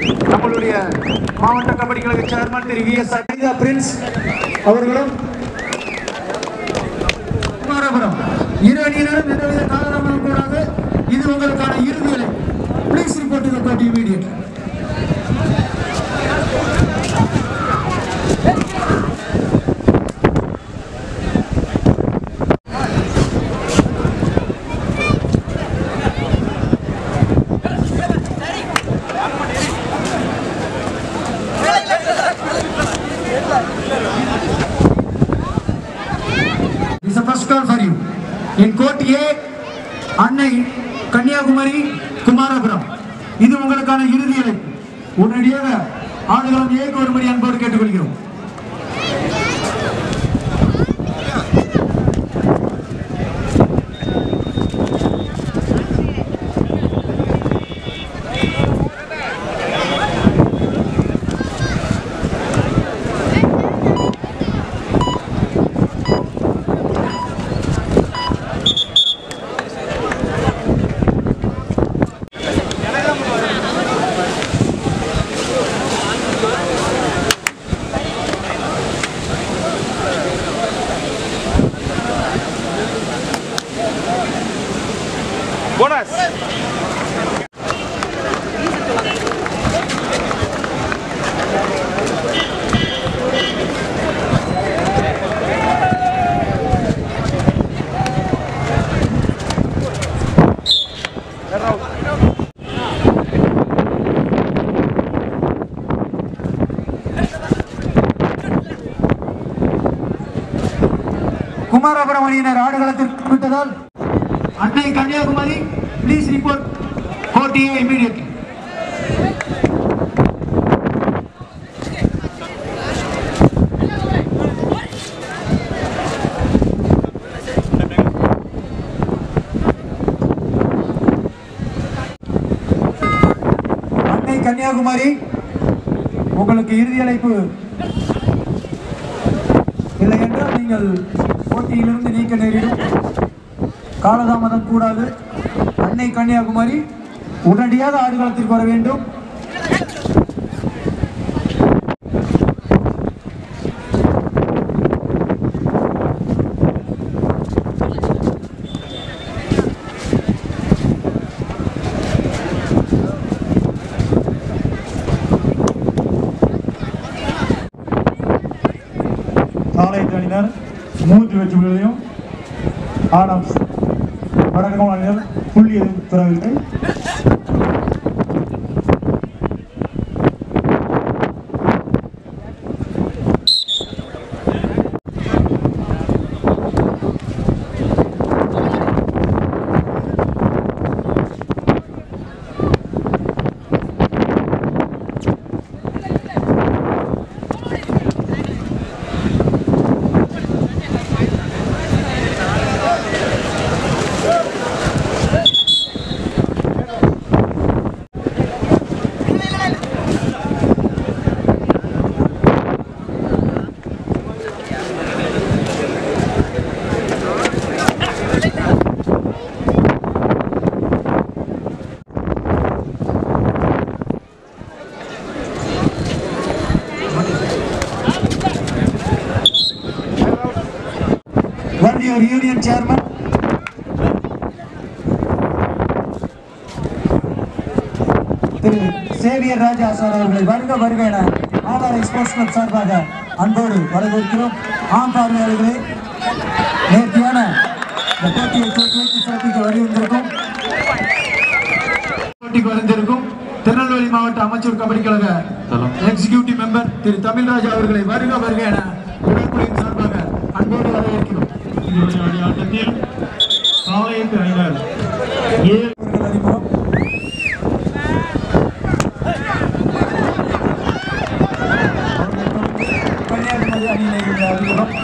நம்மளுடைய மாவட்ட கபடி கழக சேர்மன் திரு வி எஸ் பிரின்ஸ் அவர்களும் குமாரபுரம் இரு அணியினரும் எந்தவித காலதாமதம் கூடாது இது உங்களுக்கான இறுதி நிலை please report to the immediate is the first call for you. In court A, அன்னை கன்னியாகுமரி குமாரபுரம் இது உங்களுக்கான இறுதி அழைப்பு உடனடியாக ஆடுகளம் ஏ வரும்படி அன்போடு கேட்டுக்கொள்கிறோம் போனஸ் குமாரபுரம் அணியினர் ஆடுகளத்திற்கு விட்டதால் Annai Kanniyakumari please report court A immediately Annai Kanniyakumari உங்களுக்கு இறுதி அழைப்பு இல்லை என்றால் நீங்கள் போட்டியிலிருந்து நீக்க நேரிடும் காலதாமதம் கூடாது அன்னை கன்னியாகுமரி உடனடியாக ஆடுகளத்திற்கு வர வேண்டும் சாலையத்து அணியினர் மூன்று வெற்றிகளையும் ஆடம்ஸ் வடக்கு அணியினர் புள்ளி எதுவும் பெறவில்லை One your union chairman. திரு சேவியர் ராஜா சார் அவர்களை வருக வருக என ஆதார ஸ்போர்ட்ஸ் கிளப் சார்பாக அன்போடு வரவேற்கிறோம் ஆம் பார்வையாளர்களே நேர்த்தியான இந்த போட்டியை துவக்கி வைத்து சிறப்பிக்க வருகின்றிருக்கும் போட்டிக்கு வந்திருக்கும் திருநெல்வேலி மாவட்ட அமைச்சர் கபடி கழக எக்ஸிகியூட்டிவ் மெம்பர் திரு தமிழ்ராஜா அவர்களை வருக வருக என உடற்குழுவின் சார்பாக அன்போடு வரவேற்கிறோம் இதனுடைய அணி ஆட்டத்தில் சாலையத்து அணியினர் ஏ அவர்கள் அறிமுகம் கன்னியாகுமரி அணியினர் இருந்து அறிமுகம்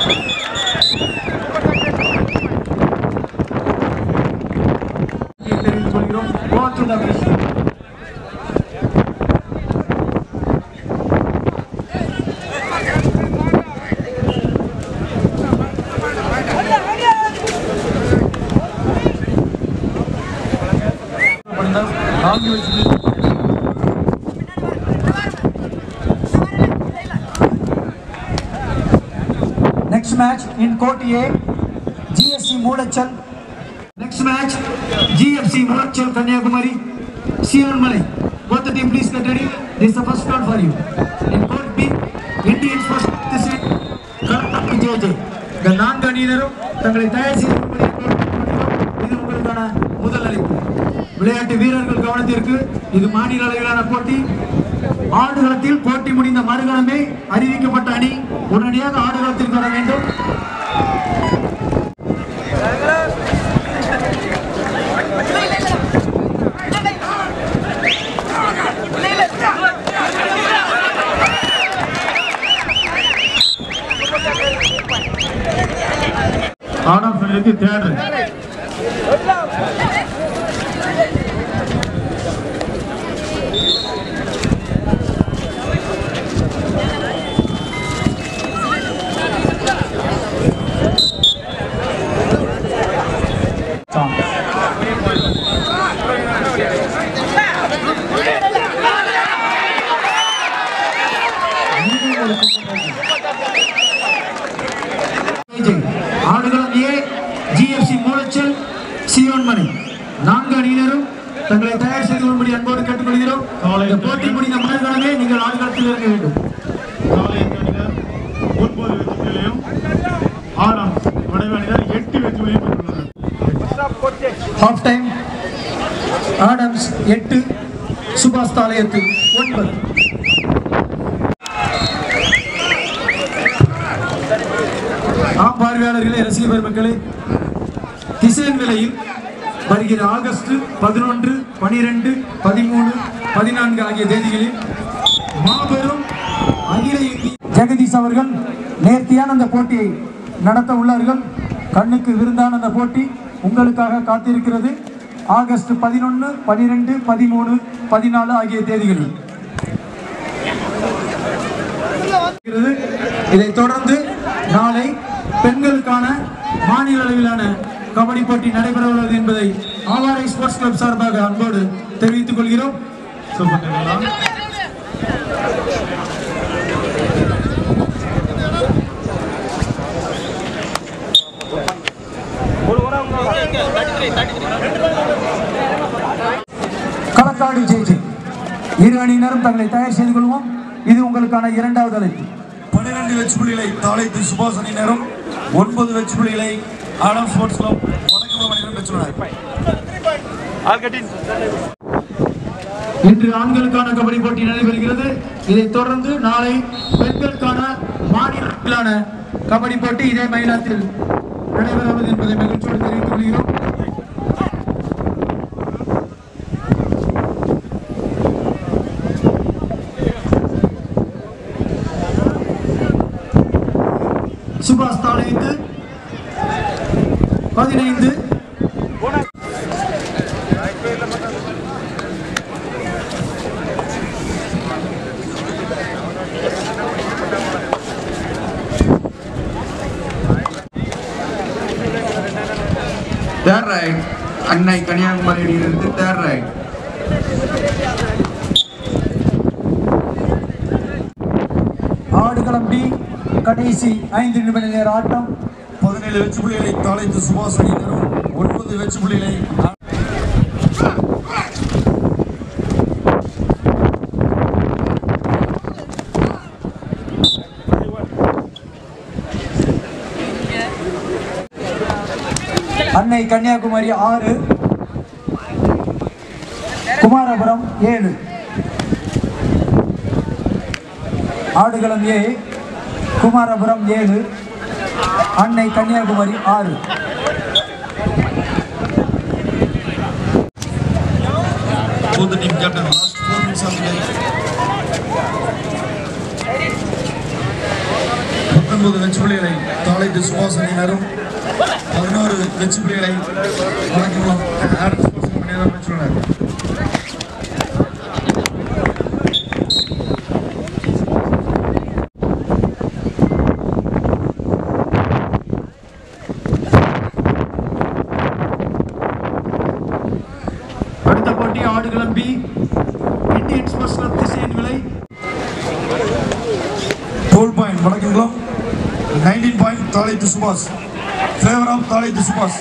தெரிவித்துக் கொள்கிறோம் Go to the pitch. match in Court A, GSC Moolachal. Next match, GFC Moolachal Kanyakumari, Sion Malay. Both the team please get ready. This is the first round for you. In Court B, Indians first this is Karnataka JJ. இந்த நான்கு அணியினரும் தங்களை தயார் செய்து கொள்ளும்படி கேட்டுக்கொள்கிறோம். இது உங்களுக்கான முதல் அழைப்பு விளையாட்டு வீரர்கள் கவனத்திற்கு இது மாநில அளவிலான போட்டி ஆடுகளத்தில் போட்டி முடிந்த மறுகணமே அறிவிக்கப்பட்ட அணி உடனடியாக ஆடுகளத்திற்கு வர வேண்டும் ஆடாம் சொல்லியிருக்கு தேர்டு விஜய். ஆடுகளம் ஏ ஜிஎஃப்சி மூலச்சல் சியோன் மணி நான்கு அணியினரும் தங்களை தயார் செய்து கொள்ளும்படி அன்போடு கேட்டுக்கொள்கிறோம் இந்த போட்டி முடிந்த மறுகணமே நீங்கள் ஆடுகளத்தில் இருக்க வேண்டும் காலையில் அணியினர் ஒன்பது வெற்றிகளையும் ஆடாம் வடவே அணியினர் எட்டு வெற்றிகளையும் பெற்றுள்ளனர் ஹாஃப் டைம் ஆடம்ஸ் எட்டு சுபாஷ் தாலயத்து ஒன்பது ஆம் பார்வையாளர்களே ரசிக பெருமக்களே திசையன் விலையில் வருகிற ஆகஸ்ட் பதினொன்று பனிரெண்டு பதிமூணு பதினான்கு ஆகிய தேதிகளில் மாபெரும் அகில இந்திய ஜெகதீஷ் அவர்கள் நேர்த்தியான அந்த போட்டியை நடத்த உள்ளார்கள் கண்ணுக்கு விருந்தான அந்த போட்டி உங்களுக்காக காத்திருக்கிறது ஆகஸ்ட் பதினொன்று பனிரெண்டு பதிமூணு பதினாலு ஆகிய தேதிகளில் இருக்கிறது. இதைத் தொடர்ந்து நாளை பெண்களுக்கான மாநில அளவிலான கபடி போட்டி நடைபெற உள்ளது என்பதை ஆவாரை ஸ்போர்ட்ஸ் கிளப் சார்பாக அன்போடு தெரிவித்துக் கொள்கிறோம் சூப்பர் டெல்லாம் களக்காடு ஜெய்ஜி இரு அணியினரும் தங்களை தயார் செய்து கொள்வோம் இது உங்களுக்கான இரண்டாவது அழைப்பு பன்னிரண்டு வெற்றி புள்ளிகளை தாளைத்து சுபாஷ் அணியினரும் ஒன்பது வெற்றி புள்ளிகளை ஆடம் ஸ்போர்ட்ஸ் கிளப் வடக்கு அணியினரும் பெற்றுள்ளனர் ஆல்கட்டின் இன்று ஆண்களுக்கான கபடி போட்டி நடைபெறுகிறது இதைத் தொடர்ந்து நாளை பெண்களுக்கான மாநிலத்திலான கபடி போட்டி இதே மைதானத்தில் நடைபெறுவது என்பதை மகிழ்ச்சியோடு தெரிவித்துக் கொள்கிறோம் சுபாஷ் தாளைந்து பதினைந்து தேர்ட் ரைட் அன்னை கன்னியாகுமரி அணியிலிருந்து தேர்ட் ரைட் ஆடுகளம் பி கடைசி ஐந்து நிமிட நேர ஆட்டம் பதினேழு வெற்றி புள்ளிகளை தாளைத்து சுபாஷ் அணியினரும் ஒன்பது வெற்றி புள்ளிகளை அன்னை கன்னியாகுமரி ஆறு குமாரபுரம் ஏழு ஆடுகளம் ஏ குமாரபுரம் ஏழு அன்னை கன்னியாகுமரி ஆறு both the team captain last four minutes of the game. பத்தொன்பது வெற்றி புள்ளிகளை தாளைத்து சுபாஷ் அணியினரும் பதினோரு வெற்றி புள்ளிகளை வழங்குவோம் ஆடம் ஸ்போர்ட்ஸ் அணியினரும் பெற்றுள்ளனர் அடுத்த போட்டி ஆடுகளம் B Indian sports club Thisayanvilai twelve point வழங்குகிறோம் நைன்டீன் பாயிண்ட் தாளைத்து சுபாஷ் ஃபேவர் ஆஃப் தாளைத்து சுபாஷ்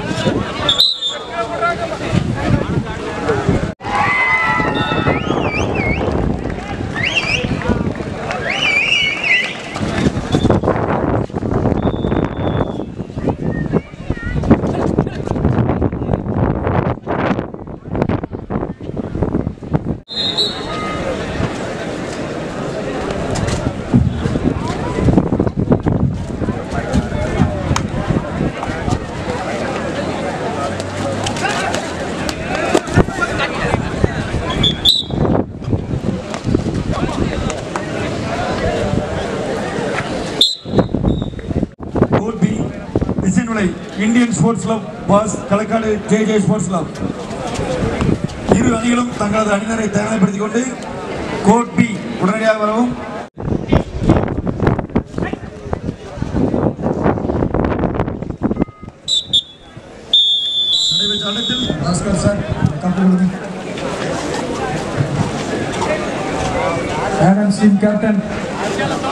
கோட் பி விலை இந்தியன் ஸ்போர்ட்ஸ் கிளப் பாஸ் Kalakkad J J sports club இரு அணிகளும் தங்களது அணியினரை தயார்படுத்திக் கொண்டு கோட் பி உடனடியாக வரவும் நடைபெற்ற ஆட்டத்தில் பாஸ்கர் சார் கப்பு கொடுங்க ஆடம்ஸ் டீம் கேப்டன்